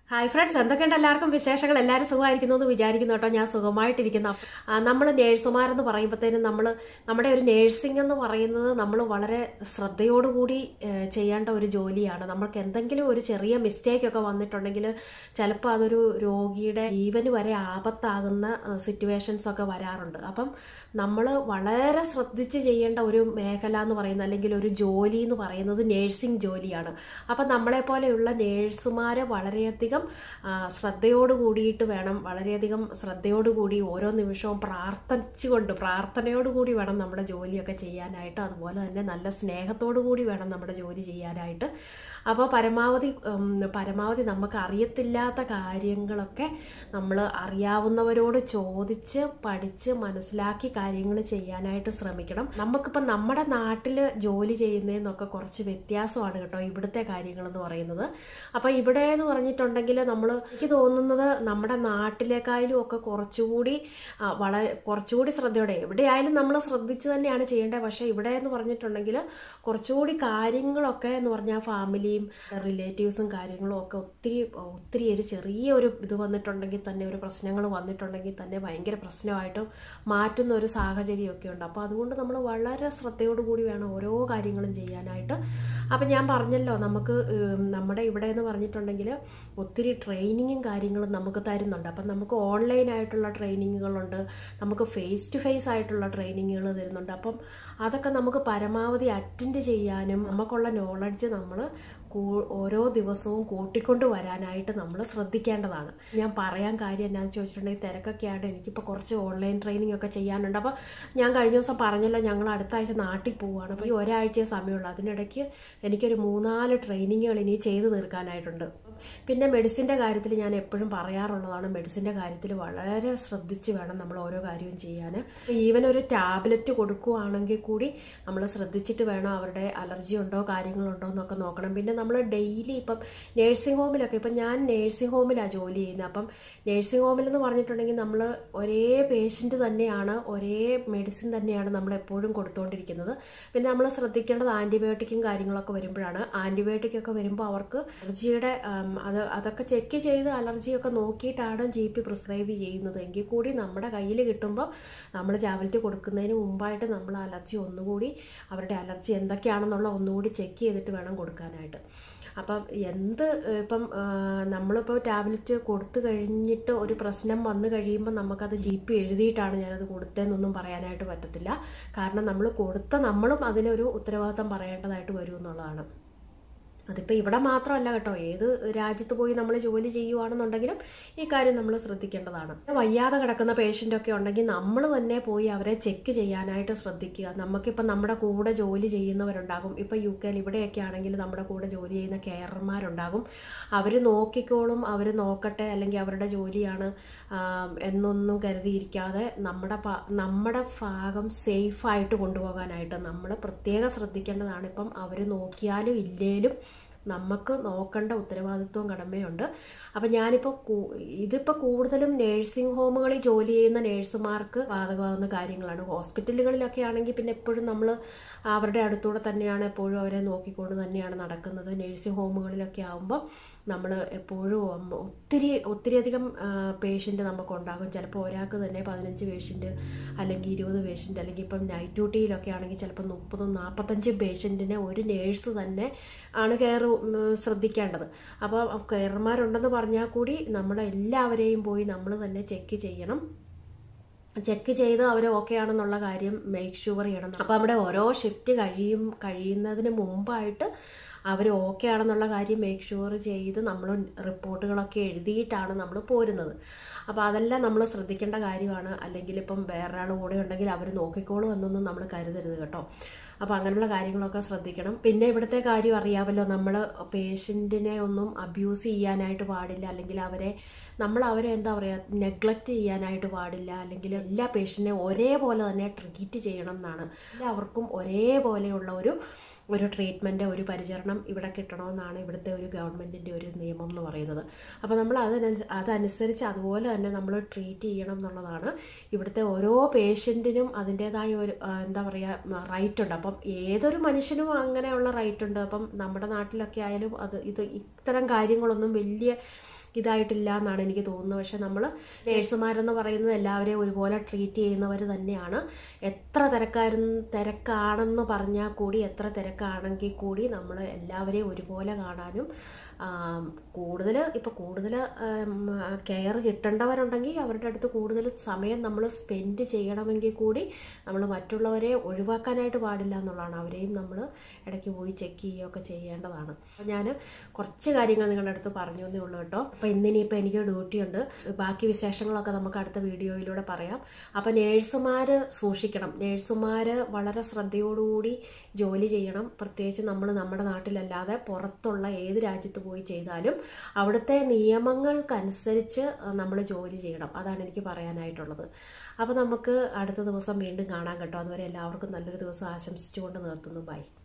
hi friends എന്തൊക്കെയുണ്ട് എല്ലാവർക്കും വിശേഷങ്ങൾ എല്ലാവരും സുഖമായിരിക്കുന്നു എന്ന് വിചാരിക്കുന്നു കേട്ടോ ഞാൻ സുഖമായിട്ടിരിക്കുന്നു നമ്മൾ നേഴ്സുമാരെന്ന് പറയുമ്പോഴത്തേനും നമ്മൾ നമ്മുടെ ഒരു നേഴ്സിംഗ് എന്ന് പറയുന്നത് നമ്മൾ വളരെ ശ്രദ്ധയോടുകൂടി ഏഹ്, ചെയ്യേണ്ട ഒരു ജോലിയാണ് നമ്മൾക്ക് എന്തെങ്കിലും ഒരു ചെറിയ മിസ്റ്റേക്ക് ഒക്കെ വന്നിട്ടുണ്ടെങ്കിൽ ചിലപ്പോൾ അതൊരു രോഗിയുടെ ജീവന് വരെ ആപത്താകുന്ന സിറ്റുവേഷൻസ് ഒക്കെ വരാറുണ്ട് അപ്പം നമ്മൾ വളരെ ശ്രദ്ധിച്ച് ചെയ്യേണ്ട ഒരു മേഖല എന്ന് പറയുന്നത് അല്ലെങ്കിൽ ഒരു ജോലി എന്ന് പറയുന്നത് നേഴ്സിംഗ് ജോലിയാണ് അപ്പം നമ്മളെ പോലെയുള്ള നേഴ്സുമാരെ വളരെയധികം ആ, ശ്രദ്ധയോട് കൂടിയിട്ട് വേണം വളരെയധികം ശ്രദ്ധയോടുകൂടി ഓരോ നിമിഷവും പ്രാർത്ഥിച്ചുകൊണ്ട് പ്രാർത്ഥനയോട് കൂടി വേണം നമ്മുടെ ജോലിയൊക്കെ ചെയ്യാനായിട്ട് അതുപോലെ തന്നെ നല്ല സ്നേഹത്തോടു കൂടി വേണം നമ്മുടെ ജോലി ചെയ്യാനായിട്ട് അപ്പോൾ പരമാവധി ഉം, പരമാവധി നമുക്ക് അറിയത്തില്ലാത്ത കാര്യങ്ങളൊക്കെ നമ്മൾ അറിയാവുന്നവരോട് ചോദിച്ച് പഠിച്ച് മനസ്സിലാക്കി കാര്യങ്ങൾ ചെയ്യാനായിട്ട് ശ്രമിക്കണം നമുക്കിപ്പോൾ നമ്മുടെ നാട്ടിൽ ജോലി ചെയ്യുന്നതിനൊക്കെ കുറച്ച് വ്യത്യാസമാണ് കേട്ടോ ഇവിടുത്തെ കാര്യങ്ങൾ എന്ന് പറയുന്നത് അപ്പോൾ ഇവിടെ എന്ന് പറഞ്ഞിട്ടുണ്ടെങ്കിൽ നമ്മൾ എനിക്ക് തോന്നുന്നത് നമ്മുടെ നാട്ടിലേക്കായാലും ഒക്കെ കുറച്ചുകൂടി ആ, വളരെ കുറച്ചുകൂടി ശ്രദ്ധയോടെ എവിടെയായാലും നമ്മൾ ശ്രദ്ധിച്ച് തന്നെയാണ് ചെയ്യേണ്ടത് പക്ഷേ ഇവിടെ എന്ന് പറഞ്ഞിട്ടുണ്ടെങ്കിൽ കുറച്ചുകൂടി കാര്യങ്ങളൊക്കെ എന്ന് പറഞ്ഞാൽ ഫാമിലിയും റിലേറ്റീവ്സും കാര്യങ്ങളും ഒക്കെ ഒത്തിരി ഒത്തിരി ഒരു ചെറിയ ഒരു ഇത് വന്നിട്ടുണ്ടെങ്കിൽ തന്നെ ഒരു പ്രശ്നങ്ങൾ വന്നിട്ടുണ്ടെങ്കിൽ തന്നെ ഭയങ്കര പ്രശ്നമായിട്ട് മാറ്റുന്ന ഒരു സാഹചര്യമൊക്കെ ഉണ്ട് അപ്പോൾ അതുകൊണ്ട് നമ്മൾ വളരെ ശ്രദ്ധയോട് കൂടി വേണം ഓരോ കാര്യങ്ങളും ചെയ്യാനായിട്ട് അപ്പം ഞാൻ പറഞ്ഞല്ലോ നമുക്ക് ഉം, നമ്മുടെ ഇവിടെ എന്ന് പറഞ്ഞിട്ടുണ്ടെങ്കിൽ ഒത്തിരി ട്രെയിനിങ്ങും കാര്യങ്ങളും നമുക്ക് തരുന്നുണ്ട് അപ്പം നമുക്ക് ഓൺലൈൻ ആയിട്ടുള്ള ട്രെയിനിങ്ങുകളുണ്ട് നമുക്ക് ഫേസ് ടു ഫേസ് ആയിട്ടുള്ള ട്രെയിനിങ്ങുകൾ തരുന്നുണ്ട് അപ്പം അതൊക്കെ നമുക്ക് പരമാവധി അറ്റൻഡ് ചെയ്യാനും നമുക്കുള്ള നോളജ് നമ്മൾ ഓരോ ദിവസവും കൂട്ടിക്കൊണ്ട് വരാനായിട്ട് നമ്മൾ ശ്രദ്ധിക്കേണ്ടതാണ് ഞാൻ പറയാൻ കാര്യം എന്നാന്ന് ചോദിച്ചിട്ടുണ്ടെങ്കിൽ തിരക്കൊക്കെയാണ് എനിക്കിപ്പോൾ കുറച്ച് ഓൺലൈൻ ട്രെയിനിങ് ഒക്കെ ചെയ്യാനുണ്ട് അപ്പോൾ ഞാൻ കഴിഞ്ഞ ദിവസം പറഞ്ഞല്ലോ ഞങ്ങൾ അടുത്ത ആഴ്ച നാട്ടിൽ പോവുകയാണ് അപ്പോൾ ഈ ഒരാഴ്ചയെ സമയമുള്ളൂ അതിനിടയ്ക്ക് എനിക്കൊരു മൂന്നാല് ട്രെയിനിങ്ങുകൾ ഇനി ചെയ്തു തീർക്കാനായിട്ടുണ്ട് പിന്നെ മെഡിസിൻ്റെ കാര്യത്തിൽ ഞാൻ എപ്പോഴും പറയാറുള്ളതാണ് മെഡിസിൻ്റെ കാര്യത്തിൽ വളരെ ശ്രദ്ധിച്ച് വേണം നമ്മൾ ഓരോ കാര്യവും ചെയ്യാൻ ഈവൻ ഒരു ടാബ്ലറ്റ് കൊടുക്കുകയാണെങ്കിൽ കൂടി നമ്മൾ ശ്രദ്ധിച്ചിട്ട് വേണം അവരുടെ അലർജി ഉണ്ടോ കാര്യങ്ങളുണ്ടോ എന്നൊക്കെ നോക്കണം പിന്നെ നമ്മൾ ഡെയിലി ഇപ്പം നേഴ്സിംഗ് ഹോമിലൊക്കെ ഇപ്പം ഞാൻ നേഴ്സിംഗ് ഹോമിലാണ് ജോലി ചെയ്യുന്നത് അപ്പം നേഴ്സിംഗ് ഹോമിൽ എന്ന് പറഞ്ഞിട്ടുണ്ടെങ്കിൽ നമ്മൾ ഒരേ പേഷ്യൻ്റ് തന്നെയാണ് ഒരേ മെഡിസിൻ തന്നെയാണ് നമ്മൾ എപ്പോഴും കൊടുത്തുകൊണ്ടിരിക്കുന്നത് പിന്നെ നമ്മൾ ശ്രദ്ധിക്കേണ്ടത് ആൻറ്റിബയോട്ടിക്കും കാര്യങ്ങളൊക്കെ വരുമ്പോഴാണ് ആൻറ്റിബയോട്ടിക് ഒക്കെ വരുമ്പോൾ അവർക്ക് അലർജിയുടെ ഉം, അത് അതൊക്കെ ചെക്ക് ചെയ്ത് അലർജിയൊക്കെ നോക്കിയിട്ടാണ് ജി പി പ്രിസ്ക്രൈബ് ചെയ്യുന്നത് എങ്കിൽ കൂടി നമ്മുടെ കയ്യിൽ കിട്ടുമ്പോൾ നമ്മൾ ടാബ്ലറ്റ് കൊടുക്കുന്നതിന് മുമ്പായിട്ട് നമ്മൾ അലർജി ഒന്നുകൂടി അവരുടെ അലർജി എന്തൊക്കെയാണെന്നുള്ള ഒന്നുകൂടി ചെക്ക് ചെയ്തിട്ട് വേണം കൊടുക്കാനായിട്ട് അപ്പം എന്ത് ഇപ്പം ആ, നമ്മളിപ്പോൾ ടാബ്ലറ്റ് കൊടുത്തു കഴിഞ്ഞിട്ട് ഒരു പ്രശ്നം വന്നു കഴിയുമ്പോൾ നമുക്കത് ജി പി എഴുതിയിട്ടാണ് ഞാനത് കൊടുത്തതെന്നൊന്നും പറയാനായിട്ട് പറ്റത്തില്ല കാരണം നമ്മൾ കൊടുത്ത നമ്മളും അതിനൊരു ഉത്തരവാദിത്തം പറയേണ്ടതായിട്ട് വരും എന്നുള്ളതാണ് അതിപ്പോൾ ഇവിടെ മാത്രമല്ല കേട്ടോ ഏത് രാജ്യത്ത് പോയി നമ്മൾ ജോലി ചെയ്യുവാണെന്നുണ്ടെങ്കിലും ഈ കാര്യം നമ്മൾ ശ്രദ്ധിക്കേണ്ടതാണ് വയ്യാതെ കിടക്കുന്ന പേഷ്യൻ്റ് ഒക്കെ ഉണ്ടെങ്കിൽ നമ്മൾ തന്നെ പോയി അവരെ ചെക്ക് ചെയ്യാനായിട്ട് ശ്രദ്ധിക്കുക നമുക്കിപ്പോൾ നമ്മുടെ കൂടെ ജോലി ചെയ്യുന്നവരുണ്ടാകും ഇപ്പോൾ യു കെയിൽ ഇവിടെയൊക്കെ ആണെങ്കിൽ നമ്മുടെ കൂടെ ജോലി ചെയ്യുന്ന കെയർമാരുണ്ടാകും അവർ നോക്കിക്കോളും അവർ നോക്കട്ടെ അല്ലെങ്കിൽ അവരുടെ ജോലിയാണ് ആം, എന്നൊന്നും കരുതിയിരിക്കാതെ നമ്മുടെ പ- നമ്മുടെ ഭാഗം സേഫായിട്ട് കൊണ്ടുപോകാനായിട്ട് നമ്മൾ പ്രത്യേകം ശ്രദ്ധിക്കേണ്ടതാണ് ഇപ്പം അവർ നോക്കിയാലും ഇല്ലേലും നമുക്ക് നോക്കേണ്ട ഉത്തരവാദിത്വവും കടമയുണ്ട് അപ്പം ഞാനിപ്പോൾ ഇതിപ്പോൾ കൂടുതലും നേഴ്സിംഗ് ഹോമുകളിൽ ജോലി ചെയ്യുന്ന നേഴ്സുമാർക്ക് ബാധകമാകുന്ന കാര്യങ്ങളാണ് ഹോസ്പിറ്റലുകളിലൊക്കെ ആണെങ്കിൽ പിന്നെ എപ്പോഴും നമ്മൾ അവരുടെ അടുത്തൂടെ തന്നെയാണ് എപ്പോഴും അവരെ നോക്കിക്കൊണ്ട് തന്നെയാണ് നടക്കുന്നത് നേഴ്സിംഗ് ഹോമുകളിലൊക്കെ ആകുമ്പോൾ നമ്മൾ എപ്പോഴും അമ്മ- ഒത്തിരി ഒത്തിരിയധികം പേഷ്യൻ്റ് നമുക്കുണ്ടാകും ചിലപ്പോൾ ഒരാൾക്ക് തന്നെ പതിനഞ്ച് പേഷ്യൻ്റ് അല്ലെങ്കിൽ ഇരുപത് പേഷ്യൻ്റ് അല്ലെങ്കിൽ ഇപ്പം നൈറ്റ് ഡ്യൂട്ടിയിലൊക്കെ ആണെങ്കിൽ ചിലപ്പോൾ മുപ്പതും നാൽപ്പത്തഞ്ച് പേഷ്യൻറ്റിനെ ഒരു നേഴ്സ് തന്നെ ആണ് കെയർ ശ്രദ്ധിക്കേണ്ടത് അപ്പോൾ കെയർമാരുണ്ടെന്ന് പറഞ്ഞാൽ കൂടി നമ്മളെ എല്ലാവരെയും പോയി നമ്മൾ തന്നെ ചെക്ക് ചെയ്യണം ചെക്ക് ചെയ്ത് അവർ ഓക്കെ ആണെന്നുള്ള കാര്യം മേക്ക് ഷുവർ ചെയ്യണം അപ്പോൾ അവിടെ ഓരോ ഷിഫ്റ്റ് കഴിയും കഴിയുന്നതിന് മുമ്പായിട്ട് അവർ ഓക്കെ ആണെന്നുള്ള കാര്യം മേക്ക് ഷുവർ ചെയ്ത് നമ്മൾ റിപ്പോർട്ടുകളൊക്കെ എഴുതിയിട്ടാണ് നമ്മൾ പോരുന്നത് അപ്പോൾ അതെല്ലാം നമ്മൾ ശ്രദ്ധിക്കേണ്ട കാര്യമാണ് അല്ലെങ്കിൽ ഇപ്പം വേറൊരാൾ കൂടെ ഉണ്ടെങ്കിൽ അവർ നോക്കിക്കോളും എന്നൊന്നും നമ്മൾ കരുതരുത് കേട്ടോ അപ്പോൾ അങ്ങനെയുള്ള കാര്യങ്ങളൊക്കെ ശ്രദ്ധിക്കണം പിന്നെ ഇവിടുത്തെ കാര്യം അറിയാമല്ലോ നമ്മൾ പേഷ്യൻറ്റിനെ ഒന്നും അബ്യൂസ് ചെയ്യാനായിട്ട് പാടില്ല അല്ലെങ്കിൽ അവരെ നമ്മൾ അവരെ എന്താ പറയുക നെഗ്ലക്റ്റ് ചെയ്യാനായിട്ട് പാടില്ല അല്ലെങ്കിൽ എല്ലാ പേഷ്യൻറ്റിനെ ഒരേപോലെ തന്നെ ട്രീറ്റ് ചെയ്യണം എന്നാണ് എല്ലാവർക്കും ഒരേപോലെയുള്ള ഒരു ഒരു ട്രീറ്റ്മെൻറ്റ് ഒരു പരിചരണം ഇവിടെ കിട്ടണമെന്നാണ് ഇവിടുത്തെ ഒരു ഗവൺമെൻറ്റിൻ്റെ ഒരു നിയമം എന്ന് പറയുന്നത് അപ്പോൾ നമ്മൾ അതിനനുസ അതനുസരിച്ച് അതുപോലെ തന്നെ നമ്മൾ ട്രീറ്റ് ചെയ്യണം എന്നുള്ളതാണ് ഇവിടുത്തെ ഓരോ പേഷ്യൻറ്റിനും അതിൻ്റേതായ ഒരു ആ, എന്താ പറയുക റൈറ്റ് ഉണ്ട് അപ്പം ഏതൊരു മനുഷ്യനും അങ്ങനെയുള്ള റൈറ്റ് ഉണ്ട് അപ്പം നമ്മുടെ നാട്ടിലൊക്കെ ആയാലും അത് ഇത് ഇത്തരം കാര്യങ്ങളൊന്നും വലിയ ഇതായിട്ടില്ല എന്നാണ് എനിക്ക് തോന്നുന്നത് പക്ഷെ നമ്മൾ നേഴ്സുമാരെന്ന് പറയുന്നത് എല്ലാവരെയും ഒരുപോലെ ട്രീറ്റ് ചെയ്യുന്നവർ തന്നെയാണ് എത്ര തിരക്കാരും തിരക്കാണെന്ന് പറഞ്ഞാൽ കൂടി എത്ര തിരക്കാണെങ്കിൽ കൂടി നമ്മൾ എല്ലാവരെയും ഒരുപോലെ കാണാനും കൂടുതൽ ഇപ്പോൾ കൂടുതൽ കെയർ കിട്ടേണ്ടവരുണ്ടെങ്കിൽ അവരുടെ അടുത്ത് കൂടുതൽ സമയം നമ്മൾ സ്പെൻഡ് ചെയ്യണമെങ്കിൽ കൂടി നമ്മൾ മറ്റുള്ളവരെ ഒഴിവാക്കാനായിട്ട് പാടില്ല എന്നുള്ളതാണ് അവരെയും നമ്മൾ ഇടയ്ക്ക് പോയി ചെക്ക് ചെയ്യുകയൊക്കെ ചെയ്യേണ്ടതാണ് അപ്പോൾ ഞാൻ കുറച്ച് കാര്യങ്ങൾ നിങ്ങളുടെ അടുത്ത് പറഞ്ഞു എന്നേ ഉള്ളൂ കേട്ടോ അപ്പോൾ ഇന്നിനിപ്പോൾ എനിക്ക് ഡ്യൂട്ടി ഉണ്ട് ബാക്കി വിശേഷങ്ങളൊക്കെ നമുക്ക് അടുത്ത വീഡിയോയിലൂടെ പറയാം അപ്പോൾ നേഴ്സുമാർ സൂക്ഷിക്കണം നേഴ്സുമാർ വളരെ ശ്രദ്ധയോടുകൂടി ജോലി ചെയ്യണം പ്രത്യേകിച്ച് നമ്മൾ നമ്മുടെ നാട്ടിലല്ലാതെ പുറത്തുള്ള ഏത് രാജ്യത്ത് പോയി ചെയ്താലും അവിടുത്തെ നിയമങ്ങൾക്കനുസരിച്ച് നമ്മൾ ജോലി ചെയ്യണം അതാണ് എനിക്ക് പറയാനായിട്ടുള്ളത് അപ്പോൾ നമുക്ക് അടുത്ത ദിവസം വീണ്ടും കാണാൻ കേട്ടോ അതുവരെ എല്ലാവർക്കും നല്ലൊരു ദിവസം ആശംസിച്ചുകൊണ്ട് നിർത്തുന്നു ബൈ